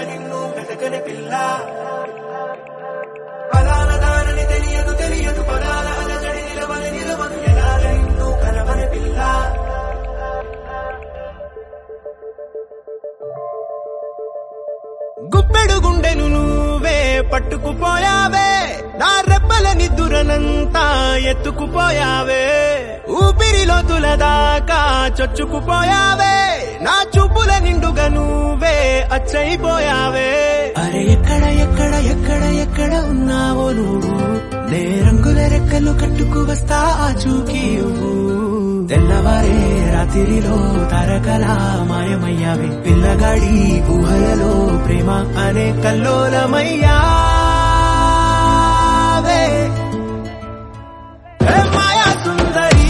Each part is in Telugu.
నిన్ను వెతకని పిల్ల పదాల దానని తెలియదు తెలియదు పదాల అలజడి నిలవని నిలవను ఎలాగ నిన్ను కనవని పిల్ల గుప్పెడు గుండెను నువ్వే పట్టుకుపోయావే నా రెప్పల నిద్దురనంతా ఎత్తుకుపోయావే ఊపిరిలో తులదాకా చొచ్చుకుపోయావే నా చూపుల నిండుగా నువ్వే అచ్చయిపోయావే అరే ఎక్కడ ఎక్కడ ఎక్కడ ఎక్కడ ఉన్నావో నువ్వు నే రంగుల రెక్కలు కట్టుకు వస్తా ఆ చూకి ఇవ్వు. తెల్లవారే రాత్రిలో తారకలా మాయమయ్యావే పిల్లగాడి ఊహలలో ప్రేమ అనే కల్లోలమయ్యావే హే మాయా సుందరి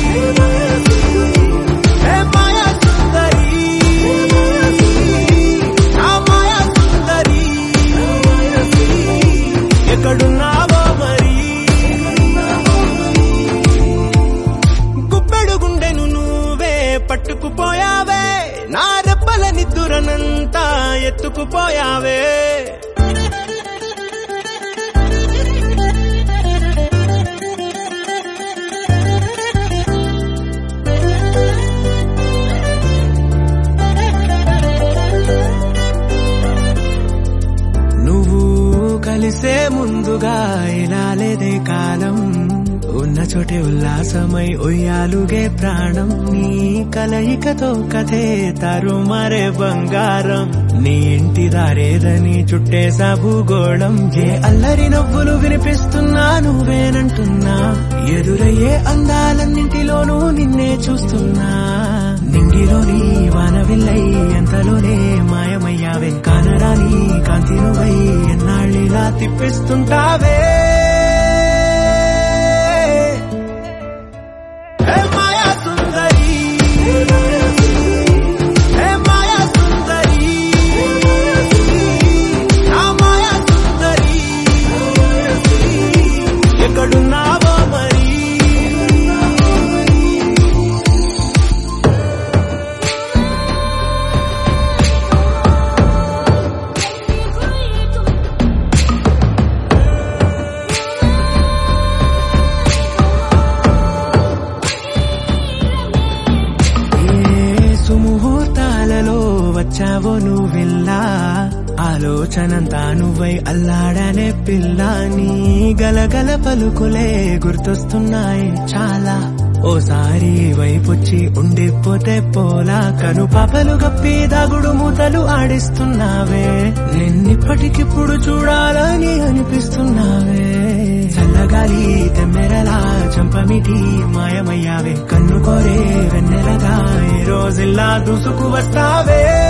హే మాయా సుందరి నా మాయా సుందరి ఎక్కడున్నావో మరి గుప్పెడు గుండెను నువ్వే పట్టుకుపోయావే నా రెప్పల నిద్దురనంతా ఎత్తుకుపోయావే నువ్వు కలిసే ముందుగా ఇలా లేదే కాలం ఉన్న చోటే ఉల్లాసమై ఉయ్యాలుగే ప్రాణం నీ కలయికతో కథే తరుమారే బంగారం నీ ఇంటి దారేదని చుట్టేసా భూగోళం ఏ అల్లరి నవ్వులు వినిపిస్తున్నా నువ్వేనంటున్నా ఎదురయ్యే అందాలన్నింటిలోనూ నిన్నే చూస్తున్నా నింగిలోని వానవిల్లై ఎంతలోనే మాయమయ్యావే కానరాని కాంతి నువ్వై ఎన్నాళ్ళిలా తిప్పిస్తుంటావే హే మాయా సుందరి హే మాయా సుందరి నా మాయా సుందరి ఎక్కడున్నావో మరి ఏ సుముహూర్తాలలో వచ్చావో నువ్విల్లా ఆలోచనంతా నువ్వై అల్లాడనే పిల్ల నీ గలగల పలుకులే గుర్తొస్తున్నాయి చాలా ఓసారి వైపొచ్చి ఉండిపోతే పోలా కను పాపలు గప్పి దాగుడు మూతలు ఆడిస్తున్నావే నిన్నిప్పటికిప్పుడు చూడాలని అనిపిస్తున్నావే చల్లగాలి తెమ్మెరలా చంపమిటి మాయమయ్యావే కన్ను కోరే వెన్నెలగా ఈ రోజుల్లా దూసుకు వస్తావే